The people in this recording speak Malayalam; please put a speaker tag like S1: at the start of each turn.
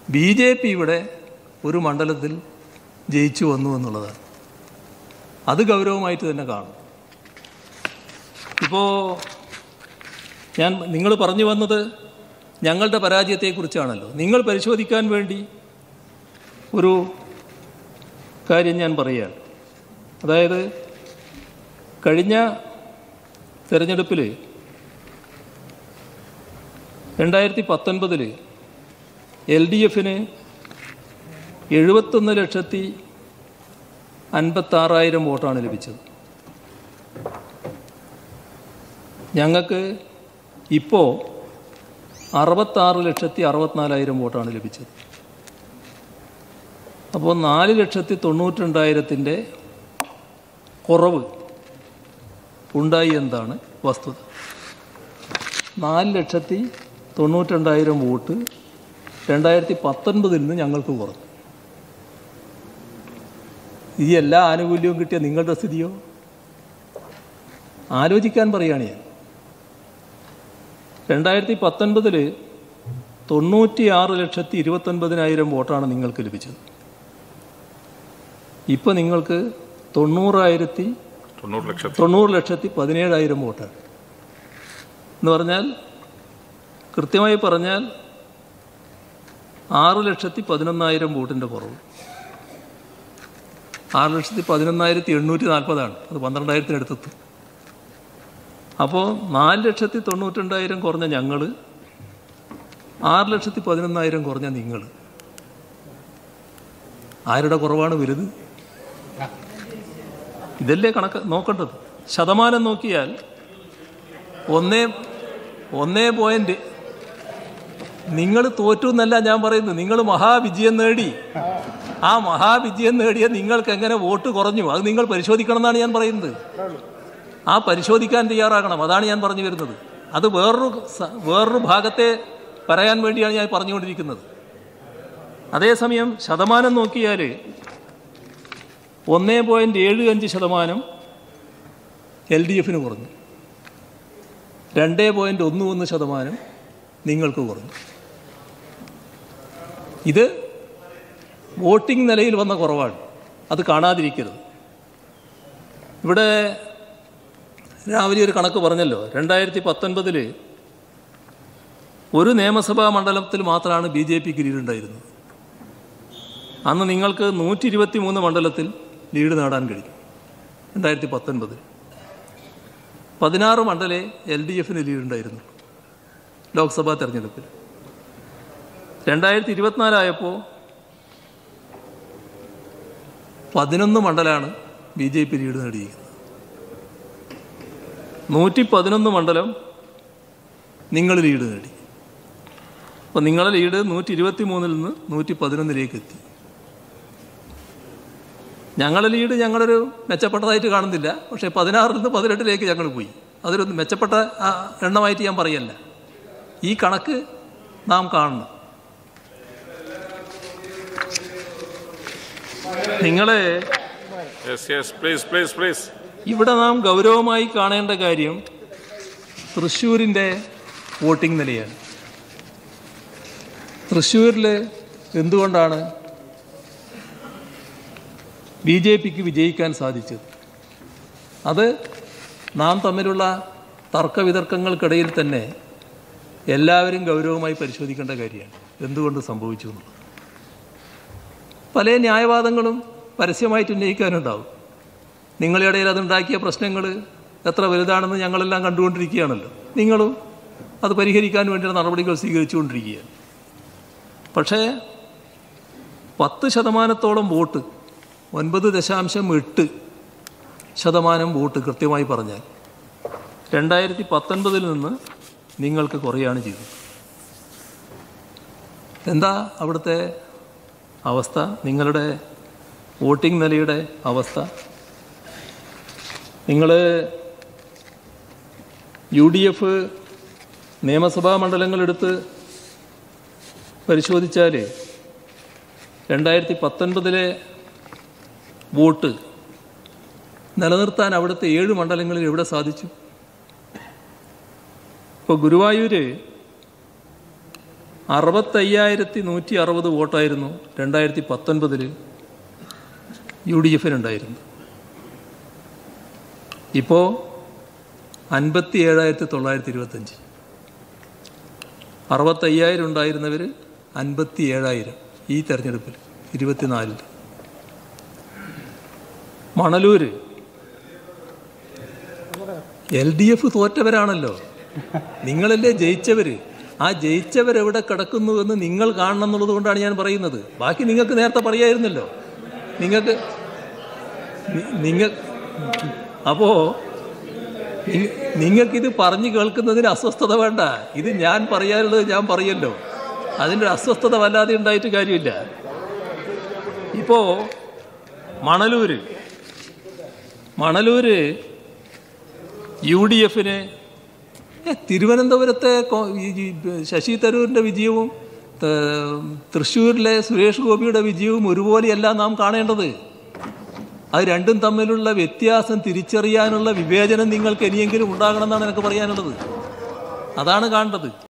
S1: ബി ജെ പി ഇവിടെ ഒരു മണ്ഡലത്തിൽ ജയിച്ചു വന്നു എന്നുള്ളതാണ് അത് ഗൗരവമായിട്ട് തന്നെ കാണും ഇപ്പോൾ ഞാൻ നിങ്ങൾ പറഞ്ഞു വന്നത് ഞങ്ങളുടെ പരാജയത്തെക്കുറിച്ചാണല്ലോ നിങ്ങൾ പരിശോധിക്കാൻ വേണ്ടി ഒരു കാര്യം ഞാൻ പറയുകയാണ് അതായത് കഴിഞ്ഞ തെരഞ്ഞെടുപ്പിൽ രണ്ടായിരത്തി പത്തൊൻപതിൽ എൽ ഡി എഫിന് എഴുപത്തൊന്ന് ലക്ഷത്തി അൻപത്താറായിരം വോട്ടാണ് ലഭിച്ചത് ഞങ്ങൾക്ക് ഇപ്പോൾ അറുപത്താറ് ലക്ഷത്തി അറുപത്തിനാലായിരം വോട്ടാണ് ലഭിച്ചത് അപ്പോൾ നാല് ലക്ഷത്തി തൊണ്ണൂറ്റിരണ്ടായിരത്തിൻ്റെ കുറവ് ഉണ്ടായി എന്താണ് വസ്തുത നാല് ലക്ഷത്തി തൊണ്ണൂറ്റിരണ്ടായിരം വോട്ട് രണ്ടായിരത്തി പത്തൊൻപതിൽ നിന്ന് ഞങ്ങൾക്ക് കുറഞ്ഞു ഈ എല്ലാ ആനുകൂല്യവും കിട്ടിയ നിങ്ങളുടെ സ്ഥിതിയോ ആലോചിക്കാൻ പറയുകയാണ് ഞാൻ രണ്ടായിരത്തി പത്തൊൻപതിൽ തൊണ്ണൂറ്റി ആറ് ലക്ഷത്തി ഇരുപത്തൊൻപതിനായിരം വോട്ടാണ് നിങ്ങൾക്ക് ലഭിച്ചത് ഇപ്പോൾ നിങ്ങൾക്ക് തൊണ്ണൂറായിരത്തി
S2: തൊണ്ണൂറ് ലക്ഷത്തി
S1: തൊണ്ണൂറ് ലക്ഷത്തി പതിനേഴായിരം വോട്ടാണ് എന്ന് പറഞ്ഞാൽ കൃത്യമായി പറഞ്ഞാൽ ആറ് ലക്ഷത്തി പതിനൊന്നായിരം വോട്ടിൻ്റെ കുറവ് ആറ് ലക്ഷത്തി പതിനൊന്നായിരത്തി എണ്ണൂറ്റി നാൽപ്പതാണ് അത് പന്ത്രണ്ടായിരത്തിനടുത്തെത്തും അപ്പോൾ നാല് ലക്ഷത്തി തൊണ്ണൂറ്റിരണ്ടായിരം കുറഞ്ഞ ഞങ്ങൾ ആറ് ലക്ഷത്തി പതിനൊന്നായിരം കുറഞ്ഞ നിങ്ങൾ ആരുടെ കുറവാണ് വലുത് ഇതല്ലേ കണക്ക് നോക്കേണ്ടത് ശതമാനം നോക്കിയാൽ ഒന്നേ ഒന്നേ പോയിന്റ് നിങ്ങൾ തോറ്റു എന്നല്ല ഞാൻ പറയുന്നത് നിങ്ങൾ മഹാവിജയം നേടി ആ മഹാവിജയം നേടിയ നിങ്ങൾക്ക് എങ്ങനെ വോട്ട് കുറഞ്ഞു അത് നിങ്ങൾ പരിശോധിക്കണം എന്നാണ് ഞാൻ പറയുന്നത് ആ പരിശോധിക്കാൻ തയ്യാറാകണം അതാണ് ഞാൻ പറഞ്ഞു വരുന്നത് അത് വേറൊരു സ- വേറൊരു ഭാഗത്തെ പറയാൻ വേണ്ടിയാണ് ഞാൻ പറഞ്ഞുകൊണ്ടിരിക്കുന്നത് അതേസമയം ശതമാനം നോക്കിയാൽ ഒന്നേ പോയിൻറ്റ് ഏഴ് അഞ്ച് ശതമാനം എൽ ഡി എഫിന് കുറഞ്ഞു രണ്ടേ പോയിൻറ്റ് ഒന്ന് ഒന്ന് ശതമാനം നിങ്ങൾക്ക് കുറഞ്ഞു ഇത് വോട്ടിംഗ് നിലയിൽ വന്ന കുറവാണ് അത് കാണാതിരിക്കരുത് ഇവിടെ രാവിലെ ഒരു കണക്ക് പറഞ്ഞല്ലോ രണ്ടായിരത്തി പത്തൊൻപതിൽ ഒരു നിയമസഭാ മണ്ഡലത്തിൽ മാത്രമാണ് ബി ജെ പിക്ക് ലീഡുണ്ടായിരുന്നത് അന്ന് നിങ്ങൾക്ക് നൂറ്റി ഇരുപത്തി മൂന്ന് മണ്ഡലത്തിൽ ലീഡ് നേടാൻ കഴിഞ്ഞു രണ്ടായിരത്തി പത്തൊൻപതിൽ പതിനാറ് മണ്ഡലേ എൽ ഡി എഫിന് ലീഡുണ്ടായിരുന്നു ലോക്സഭാ തെരഞ്ഞെടുപ്പിൽ രണ്ടായിരത്തി ഇരുപത്തിനാലായപ്പോൾ പതിനൊന്ന് മണ്ഡലമാണ് ബി ജെ പി ലീഡ് നേടിയിരിക്കുന്നത് നൂറ്റി പതിനൊന്ന് മണ്ഡലം നിങ്ങൾ ലീഡ് നേടി അപ്പോൾ നിങ്ങളുടെ ലീഡ് നൂറ്റി ഇരുപത്തി മൂന്നിൽ നിന്ന് നൂറ്റി പതിനൊന്നിലേക്ക് എത്തി ഞങ്ങളുടെ ലീഡ് ഞങ്ങളൊരു മെച്ചപ്പെട്ടതായിട്ട് കാണുന്നില്ല പക്ഷേ പതിനാറിൽ നിന്ന് പതിനെട്ടിലേക്ക് ഞങ്ങൾ പോയി അതൊരു മെച്ചപ്പെട്ട ആ, എണ്ണമായിട്ട് ഞാൻ പറയല്ല ഈ കണക്ക് നാം കാണണം നിങ്ങളെ
S2: yes yes please please please
S1: ഇവിടെ നാം ഗൗരവമായി കാണേണ്ട കാര്യം തൃശ്ശൂരിൻ്റെ വോട്ടിംഗ് നിലയാണ് തൃശ്ശൂരിൽ എന്തുകൊണ്ടാണ് ബി ജെ പിക്ക് വിജയിക്കാൻ സാധിച്ചത് അത് നാം തമ്മിലുള്ള തർക്കവിതർക്കങ്ങൾക്കിടയിൽ തന്നെ എല്ലാവരും ഗൗരവമായി പരിശോധിക്കേണ്ട കാര്യമാണ് എന്തുകൊണ്ട് സംഭവിച്ചു എന്നുള്ളത് പല ന്യായവാദങ്ങളും പരസ്യമായിട്ട് ഉന്നയിക്കാനുണ്ടാവും നിങ്ങളുടെ ഇടയിൽ അതുണ്ടാക്കിയ പ്രശ്നങ്ങൾ എത്ര വലുതാണെന്ന് ഞങ്ങളെല്ലാം കണ്ടുകൊണ്ടിരിക്കുകയാണല്ലോ നിങ്ങളും അത് പരിഹരിക്കാൻ വേണ്ടിയുള്ള നടപടികൾ സ്വീകരിച്ചുകൊണ്ടിരിക്കുകയാണ് പക്ഷേ പത്ത് ശതമാനത്തോളം വോട്ട് ഒൻപത് ദശാംശം എട്ട് ശതമാനം വോട്ട് കൃത്യമായി പറഞ്ഞാൽ രണ്ടായിരത്തി പത്തൊൻപതിൽ നിന്ന് നിങ്ങൾക്ക് കുറയാണ് ചെയ്തത് എന്താ അവിടുത്തെ അവസ്ഥ നിങ്ങളുടെ വോട്ടിംഗ് നിലയുടെ അവസ്ഥ നിങ്ങൾ യു ഡി എഫ് നിയമസഭാ മണ്ഡലങ്ങളെടുത്ത് പരിശോധിച്ചാൽ രണ്ടായിരത്തി പത്തൊൻപതിലെ വോട്ട് നിലനിർത്താൻ അവിടുത്തെ ഏഴ് മണ്ഡലങ്ങളിൽ എവിടെ സാധിച്ചു ഇപ്പോൾ ഗുരുവായൂർ അറുപത്തയ്യായിരത്തി നൂറ്റി അറുപത് വോട്ടായിരുന്നു രണ്ടായിരത്തി പത്തൊൻപതിൽ യു ഡി എഫിനുണ്ടായിരുന്നു ഇപ്പോൾ അൻപത്തി ഏഴായിരത്തി തൊള്ളായിരത്തി ഇരുപത്തഞ്ച് അറുപത്തയ്യായിരം ഉണ്ടായിരുന്നവർ അൻപത്തി ഏഴായിരം ഈ തെരഞ്ഞെടുപ്പിൽ ഇരുപത്തിനാലിൽ മണലൂര് എൽ ഡി എഫ് തോറ്റവരാണല്ലോ നിങ്ങളല്ലേ ജയിച്ചവര് ആ ജയിച്ചവരെവിടെ കിടക്കുന്നുവെന്ന് നിങ്ങൾ കാണണം എന്നുള്ളത് കൊണ്ടാണ് ഞാൻ പറയുന്നത് ബാക്കി നിങ്ങൾക്ക് നേരത്തെ പറയായിരുന്നല്ലോ നിങ്ങൾക്ക് നി- നിങ്ങൾ അപ്പോ നി- നിങ്ങൾക്കിത് പറഞ്ഞു കേൾക്കുന്നതിന് അസ്വസ്ഥത വേണ്ട ഇത് ഞാൻ പറയാനുള്ളത് ഞാൻ പറയല്ലോ അതിൻ്റെ ഒരു അസ്വസ്ഥത വല്ലാതെ ഉണ്ടായിട്ട് കാര്യമില്ല ഇപ്പോ മണലൂര് മണലൂര് യു ഡി എഫിന് തിരുവനന്തപുരത്തെ കോ- ഈ ഈ ശശി തരൂരിൻ്റെ വിജയവും ത- തൃശ്ശൂരിലെ സുരേഷ് ഗോപിയുടെ വിജയവും ഒരുപോലെയല്ല നാം കാണേണ്ടത് അത് രണ്ടും തമ്മിലുള്ള വ്യത്യാസം തിരിച്ചറിയാനുള്ള വിവേചനം നിങ്ങൾക്ക് ഇനിയെങ്കിലും ഉണ്ടാകണമെന്നാണ് എനിക്ക് പറയാനുള്ളത് അതാണ് കാണേണ്ടത്